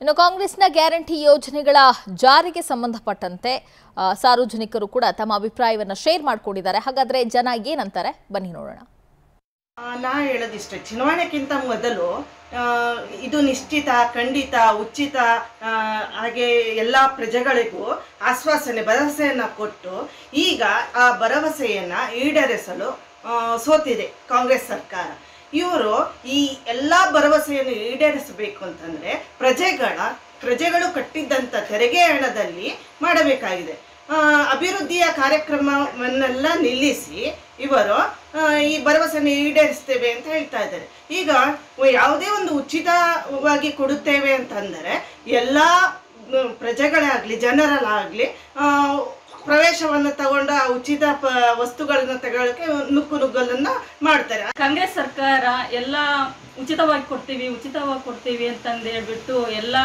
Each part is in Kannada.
ಇನ್ನು ಕಾಂಗ್ರೆಸ್ನ ಗ್ಯಾರಂಟಿ ಯೋಜನೆಗಳ ಜಾರಿಗೆ ಸಂಬಂಧಪಟ್ಟಂತೆ ಆ, ಸಾರ್ವಜನಿಕರು ಕೂಡ ತಮ್ಮ ಅಭಿಪ್ರಾಯವನ್ನು ಶೇರ್ ಮಾಡ್ಕೊಂಡಿದ್ದಾರೆ ಹಾಗಾದ್ರೆ ಜನ ಏನಂತಾರೆ ಬನ್ನಿ ನೋಡೋಣ ಆ, ನಾ ಹೇಳೋದಿಷ್ಟೇ ಚುನಾವಣೆಗಿಂತ ಮೊದಲು ಆ, ಇದು ನಿಶ್ಚಿತ ಖಂಡಿತ ಉಚಿತ ಆ, ಹಾಗೆ ಎಲ್ಲ ಪ್ರಜೆಗಳಿಗೂ ಆಶ್ವಾಸನೆ ಭರವಸೆಯನ್ನು ಕೊಟ್ಟು ಈಗ ಆ ಭರವಸೆಯನ್ನು ಈಡೇರಿಸಲು ಆ, ಸೋತಿದೆ ಕಾಂಗ್ರೆಸ್ ಸರ್ಕಾರ ಇವರು ಈ ಎಲ್ಲ ಭರವಸೆಯನ್ನು ಈಡೇರಿಸಬೇಕು ಅಂತಂದರೆ ಪ್ರಜೆಗಳ ಪ್ರಜೆಗಳು ಕಟ್ಟಿದ್ದಂಥ ತೆರಿಗೆ ಹಣದಲ್ಲಿ ಮಾಡಬೇಕಾಗಿದೆ ಆ, ಅಭಿವೃದ್ಧಿಯ ಕಾರ್ಯಕ್ರಮವನ್ನೆಲ್ಲ ನಿಲ್ಲಿಸಿ ಇವರು ಆ, ಈ ಭರವಸೆಯನ್ನು ಈಡೇರಿಸ್ತೇವೆ ಅಂತ ಹೇಳ್ತಾ ಇದ್ದಾರೆ ಈಗ ಯಾವುದೇ ಒಂದು ಉಚಿತವಾಗಿ ಕೊಡುತ್ತೇವೆ ಅಂತಂದರೆ ಎಲ್ಲ ಮ್, ಪ್ರಜೆಗಳಾಗಲಿ ಜನರಲ್ಲಾಗಲಿ ಪ್ರವೇಶವನ್ನು ತಗೊಂಡು ಆ ಉಚಿತ ಪ ವಸ್ತುಗಳನ್ನು ತಗೊಳ್ಳೋಕೆ ನುಕ್ಕು ನುಗ್ಗಲನ್ನು ಮಾಡ್ತಾರೆ ಕಾಂಗ್ರೆಸ್ ಸರ್ಕಾರ ಎಲ್ಲ ಉಚಿತವಾಗಿ ಕೊಡ್ತೀವಿ ಉಚಿತವಾಗಿ ಕೊಡ್ತೀವಿ ಅಂತಂದು ಹೇಳ್ಬಿಟ್ಟು ಎಲ್ಲ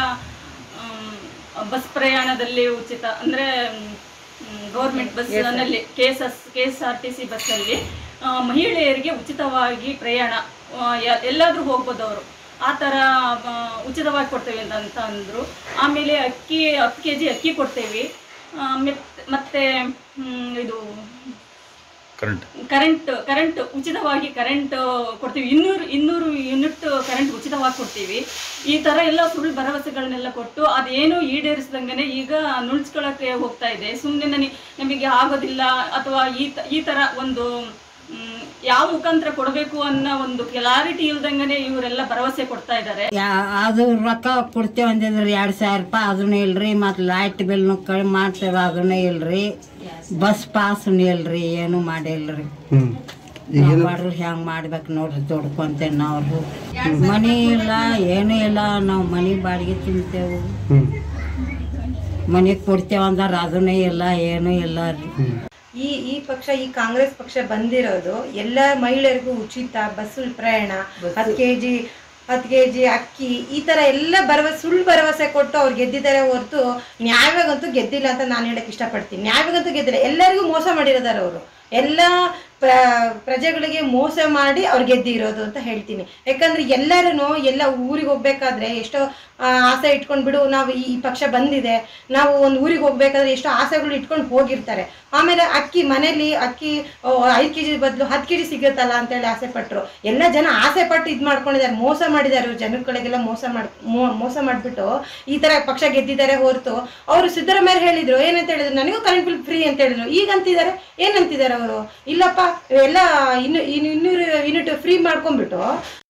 ಆಮ್, ಬಸ್ ಪ್ರಯಾಣದಲ್ಲಿ ಉಚಿತ ಅಂದರೆ ಗೌರ್ಮೆಂಟ್ ಬಸ್ನಲ್ಲಿ K S S K S R T C ಬಸ್ಸಲ್ಲಿ ಆ, ಮಹಿಳೆಯರಿಗೆ ಉಚಿತವಾಗಿ ಪ್ರಯಾಣ ಆ, ಎ- ಎಲ್ಲಾದ್ರೂ ಹೋಗ್ಬೋದು ಅವರು ಆ ಥರ ಆ, ಉಚಿತವಾಗಿ ಕೊಡ್ತೇವೆ ಅಂತ ಅಂತ ಅಂದರು ಆಮೇಲೆ ಅಕ್ಕಿ ಹತ್ತು ಕೆ ಜಿ ಅಕ್ಕಿ ಕೊಡ್ತೇವೆ ಆ, ಮೆತ್- ಮತ್ತೆ ಹ್ಮ್, ಇದು ಕರೆಂಟ್ ಕರೆಂಟ್ ಕರೆಂಟ್ ಉಚಿತವಾಗಿ ಕರೆಂಟ್ ಕೊಡ್ತೀವಿ ಇನ್ನೂರು ಇನ್ನೂರು ಯೂನಿಟ್ ಕರೆಂಟ್ ಉಚಿತವಾಗಿ ಕೊಡ್ತೀವಿ ಈ ಥರ ಎಲ್ಲ ಸುಳ್ಳು ಭರವಸೆಗಳನ್ನೆಲ್ಲ ಕೊಟ್ಟು ಅದೇನು ಈಡೇರಿಸ್ದಂಗೆ ಈಗ ನುಳ್ಸ್ಕೊಳ್ಳೋಕ್ಕೆ ಹೋಗ್ತಾ ಇದೆ ಸುಮ್ಮನೆ ನನಗೆ ನಮಗೆ ಆಗೋದಿಲ್ಲ ಅಥವಾ ಈ ತ ಈ ಥರ ಒಂದು ಮ್, ಯಾವ ಮುಖಾಂತರ ಕೊಡಬೇಕು ಅನ್ನೋ ಒಂದು ಕ್ಲಾರಿಟಿ ಇಲ್ದಂಗೆ ಇವರೆಲ್ಲ ಭರವಸೆ ಕೊಡ್ತಾ ಇದ್ದಾರೆ ಯಾ ಅದು ರೊಕ್ಕ ಕೊಡ್ತೇವೆ ಅಂದಿದ್ರೆ ಎರಡು ಸಾವಿರ ರೂಪಾಯಿ ಅದನ್ನು ಇಲ್ರಿ ಮತ್ತು ಲೈಟ್ ಬಿಲ್ನು ಕಡಿಮೆ ಮಾಡ್ತೇವೆ ಅದನ್ನು ಇಲ್ರಿ ಬಸ್ ಪಾಸ್ನು ಇಲ್ರಿ ಏನು ಮಾಡಿಲ್ರಿ ನಾವು ಬಡ್ರು ಹೆಂಗೆ ಮಾಡ್ಬೇಕು ನೋಡ್ರಿ ದುಡ್ಕೊಂತೇವೆ ನಾವು ಮನಿ ಇಲ್ಲ ಏನೂ ಇಲ್ಲ ನಾವು ಮನೆ ಬಾಡಿಗೆ ತಿಂತೇವೆ ಮನೆಗೆ ಕೊಡ್ತೇವೆ ಅಂದ್ರೆ ಅದನ್ನೂ ಇಲ್ಲ ಏನೂ ಇಲ್ಲ ರೀ ಈ ಈ ಪಕ್ಷ ಈ ಕಾಂಗ್ರೆಸ್ ಪಕ್ಷ ಬಂದಿರೋದು ಎಲ್ಲ ಮಹಿಳೆಯರಿಗೂ ಉಚಿತ ಬಸ್ ಪ್ರಯಾಣ ಹತ್ತು ಕೆ ಜಿ ಹತ್ತು ಕೆ ಜಿ ಅಕ್ಕಿ ಈ ಥರ ಎಲ್ಲ ಭರವಸೆ ಸುಳ್ಳು ಭರವಸೆ ಕೊಟ್ಟು ಅವ್ರು ಗೆದ್ದಿದ್ದಾರೆ ಹೊರತು ನ್ಯಾಯವಾಗಂತೂ ಗೆದ್ದಿಲ್ಲ ಅಂತ ನಾನು ಹೇಳಕ್ಕೆ ಇಷ್ಟಪಡ್ತೀನಿ ನ್ಯಾಯವಾಗಂತೂ ಗೆದ್ದಿಲ್ಲ ಎಲ್ಲರಿಗೂ ಮೋಸ ಮಾಡಿರೋದಾರೆ ಅವರು ಎಲ್ಲ ಪ್ರ ಪ್ರಜೆಗಳಿಗೆ ಮೋಸ ಮಾಡಿ ಅವ್ರು ಗೆದ್ದಿರೋದು ಅಂತ ಹೇಳ್ತೀನಿ ಯಾಕಂದ್ರೆ ಎಲ್ಲರೂ ಎಲ್ಲ ಊರಿಗೆ ಹೋಗ್ಬೇಕಾದ್ರೆ ಎಷ್ಟೋ ಆ, ಆಸೆ ಇಟ್ಕೊಂಡು ಬಿಡು ನಾವು ಈ ಈ ಪಕ್ಷ ಬಂದಿದೆ ನಾವು ಒಂದು ಊರಿಗೆ ಹೋಗ್ಬೇಕಾದ್ರೆ ಎಷ್ಟೋ ಆಸೆಗಳು ಇಟ್ಕೊಂಡು ಹೋಗಿರ್ತಾರೆ ಆಮೇಲೆ ಅಕ್ಕಿ ಮನೇಲಿ ಅಕ್ಕಿ ಐದು ಕೆ ಜಿ ಬದಲು ಹತ್ತು ಕೆ ಜಿ ಸಿಗುತ್ತಲ್ಲ ಅಂತೇಳಿ ಆಸೆ ಪಟ್ಟರು ಎಲ್ಲ ಜನ ಆಸೆ ಪಟ್ಟು ಇದು ಮಾಡ್ಕೊಂಡಿದ್ದಾರೆ ಮೋಸ ಮಾಡಿದ್ದಾರೆ ಇವ್ರು ಜನಗಳಿಗೆಲ್ಲ ಮೋಸ ಮಾಡಿ ಮೋಸ ಮಾಡಿಬಿಟ್ಟು ಈ ಥರ ಪಕ್ಷ ಗೆದ್ದಿದ್ದಾರೆ ಹೊರತು ಅವರು ಸಿದ್ದರಾಮಯ್ಯ ಹೇಳಿದ್ರು ಏನಂತ ಹೇಳಿದ್ರು ನನಗೂ ಕರೆಂಟ್ ಬಿಲ್ ಫ್ರೀ ಅಂತ ಹೇಳಿದ್ರು ಈಗ ಅಂತಿದ್ದಾರೆ ಏನಂತಿದ್ದಾರೆ ಅವರು ಇಲ್ಲಪ್ಪ ಎಲ್ಲ ಇನ್ನು ಇನ್ನು ಇನ್ನೂರು ಯೂನಿಟ್ ಫ್ರೀ ಮಾಡ್ಕೊಂಡ್ಬಿಟ್ಟು